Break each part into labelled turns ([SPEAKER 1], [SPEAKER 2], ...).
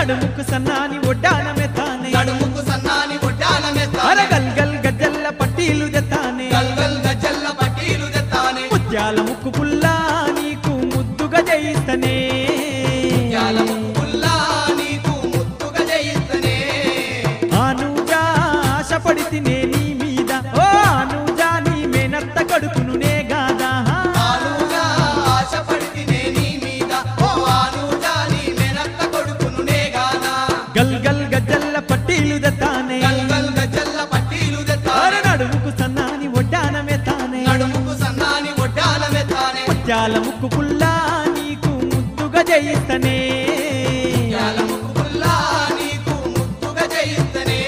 [SPEAKER 1] నడుముకు సన్నాని ఒడ్డానమే తానే
[SPEAKER 2] నడుముకు సన్నాని ఒడ్డానమే
[SPEAKER 1] అర
[SPEAKER 2] తానే
[SPEAKER 1] గల్ గల్ గజ్జల్ల పట్టీలు జతానే
[SPEAKER 2] గల్గల్ గజల్ల పట్టీలు తెత్తానే
[SPEAKER 1] ముత్యాల ముక్కు పుల్లా నీకు ముద్దుగా జయిస్తనే
[SPEAKER 2] ముత్యాలముకు పుల్లా నీకు ముద్దుగా జయిస్తనే
[SPEAKER 1] ఆనుజా ఆశపడితినే నీ మీద ఓ ఆనుజా నీ మేనత్త కడుపును నే గాదా
[SPEAKER 2] ఆనుగా ఆశపడితినే నీ మీద ఓ ఆనుగా నీ మెనత్త కొడుకును నేగానా
[SPEAKER 1] గల్ గల్ గజ్జల్ల పట్టీలు జతానే
[SPEAKER 2] గల్గల్ గజల్ల పట్టీలు
[SPEAKER 1] అర
[SPEAKER 2] తెత్తానే
[SPEAKER 1] నడుముకు సన్నాని ఒడ్డానమే తానే
[SPEAKER 2] నడుముకు సన్నాని ఒడ్డానమే తానే
[SPEAKER 1] ముత్యాల ముక్కు పుల్లా నీకు ముద్దుగా జయిస్తనే
[SPEAKER 2] ముత్యాలముకు పుల్లా నీకు ముద్దుగా జయిస్తనే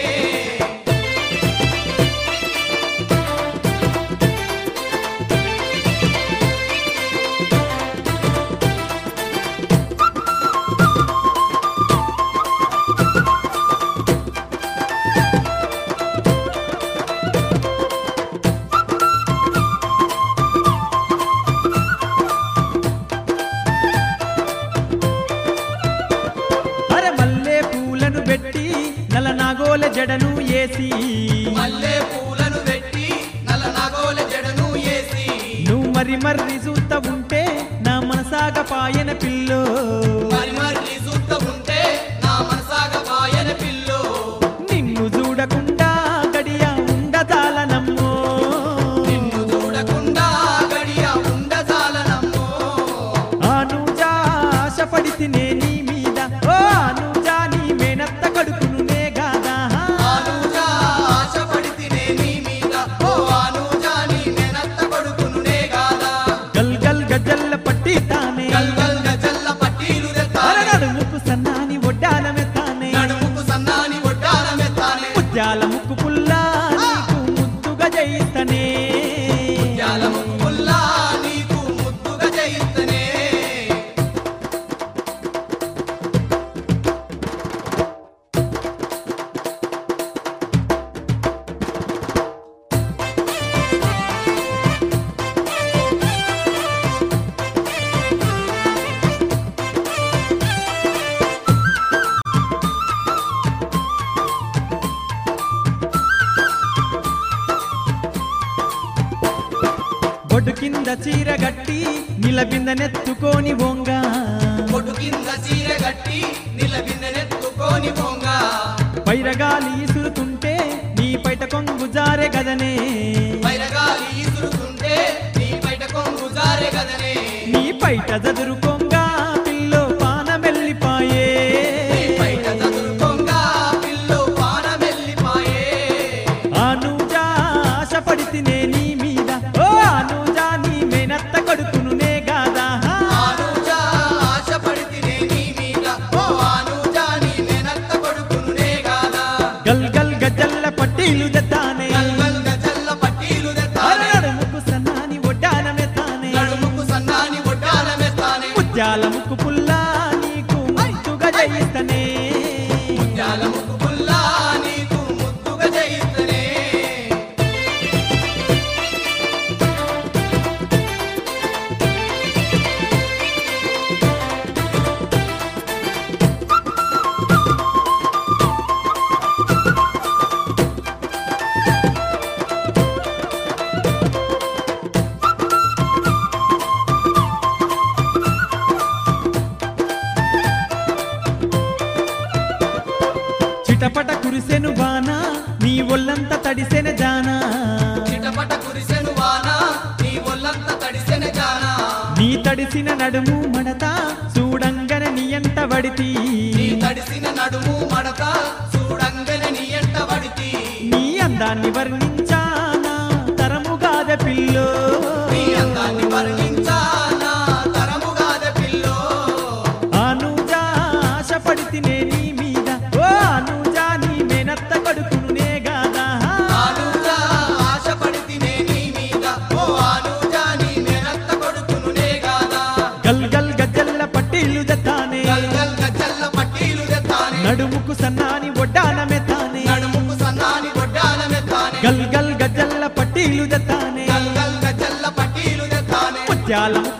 [SPEAKER 1] అర మల్లె పూలను పెట్టి నల నాగోల జడను ఏసి
[SPEAKER 2] మల్లె పూలను పెట్టి నల్ల నగోల జడను ఏసి
[SPEAKER 1] నువ్వు మరి మర్రి చూస్తా ఉంటే నా మనసాగ పాయన పిల్లో
[SPEAKER 2] మరి మరి చూస్త ఉంటే నా మనసాగ పాయన పిల్లో
[SPEAKER 1] నిన్ను చూడకుండా గడియ ఉండదాలనమ్మో
[SPEAKER 2] నిన్ను చూడకుండా గడియ ఉండజాలనమ్మో
[SPEAKER 1] ఆనుజా ఆశపడితినే నీ మీద ఓ ఆనుజా నీ మేనత్త కడుపును నే గాదా
[SPEAKER 2] ఆనుజా ఆశపడితినే నీ మీద ఓ ఆనుజా నీ మెనత్త కొడుకును నేగాదా
[SPEAKER 1] గల్ గల్ గజల్ల పట్టి తానే
[SPEAKER 2] గల్గల్ గజల్ల పట్టీలు
[SPEAKER 1] అర
[SPEAKER 2] తెత్తానే
[SPEAKER 1] నడుముకు సన్నాని ఒడ్డానమే తానే
[SPEAKER 2] నడుముకు సన్నాని ఒడ్డాలమెత్తానే
[SPEAKER 1] ముత్యాల ముక్కు పుల్లా నీకు ముద్దుగా జయిస్తనే
[SPEAKER 2] ముత్యాలముకు పుల్లా నీకు ముద్దుగా జయిస్తనే
[SPEAKER 1] బొడ్డు కింద చీర గట్టి నిలబిందనెత్తుకోని బొంగ
[SPEAKER 2] పొట్టు కింద చీర గట్టి నిలబిందెనెత్తుకోని పొంగ
[SPEAKER 1] పైరగాలి ఇసురుతుంటే నీ పైట కొంగు జారె గదనే
[SPEAKER 2] వైరగాలి ఈసురుతుంటే నీ బయట కొంగు జారే గదనే
[SPEAKER 1] నీ పైట జదురు కొంగ పిల్లో పానమెల్లిపాయే
[SPEAKER 2] నీ బయట చదురు కొంగ పిల్లు పానమెల్లిపాయే
[SPEAKER 1] ఆనుజా ఆశపడితినే నీ మీద ఓ ఆనుజా నీ మేనత్త కడుపును నే గాదా
[SPEAKER 2] ఆనుజా ఆశపడితినే నీ మీద ఓ ఆనుజా నీ మెనత్త కొడుకును నేగాదా
[SPEAKER 1] గల్ గల్ గజల్ల పట్టీలు దత్తానే
[SPEAKER 2] గల్గల్ గజల్ల పట్టీలు
[SPEAKER 1] అర
[SPEAKER 2] తెత్తానే
[SPEAKER 1] నడుముకు సన్నాని ఒడ్డానమే తానే
[SPEAKER 2] నడుముకు సన్నాని ఒడ్డాలమెత్తానే
[SPEAKER 1] ముత్యాల ముక్కు పుల్లా నీకు ముద్దుగా జయిస్తనే
[SPEAKER 2] ముత్యాలముకు పుల్లా నీకు ముద్దుగా జయిస్తనే
[SPEAKER 1] చిటపట కురిసెను బానా నీ ఒళ్ళంత తడిసెన జానా
[SPEAKER 2] చిటపట కురిసెను వాన నీ ఒళ్ళంత తడిసెన జానా
[SPEAKER 1] నీ తడిసిన నడుము మడత చూడంగన నీ ఎంట వడితి
[SPEAKER 2] నీ తడిసిన నడుము మడత చూడంగనే నీ ఎంట పడితి
[SPEAKER 1] నీ అందాన్ని వర్ణించానా తరముగాద పిల్లో
[SPEAKER 2] నీ అందాన్ని వర్ణించానా తరముగాద పిల్లో
[SPEAKER 1] ఆనుజా ఆశపడితినే నీ మీద ఓ ఆనుజా నీ మేనత్త కడుపును నే గాదా
[SPEAKER 2] ఆనుజా ఆశపడితినే నీ మీద ఓ ఆనుజా నీ మెనత్త కొడుకును నేగాదా
[SPEAKER 1] గల్ గల్ గజ్జల్ల పట్టీలు దత్తానే
[SPEAKER 2] గల్గల్ గజల్ల పట్టీలు తెత్తానే
[SPEAKER 1] నడుముకు సన్నాని ఒడ్డానమే తానే
[SPEAKER 2] నడుముకు సన్నాని గొడ్డాలమెత్తానే
[SPEAKER 1] గల్ గల్ గజ్జల్ల పట్టీలు దత్తానే
[SPEAKER 2] గల్గల్ గజల్ల పట్టీలు తెత్తానే
[SPEAKER 1] ముత్యాల ముక్కు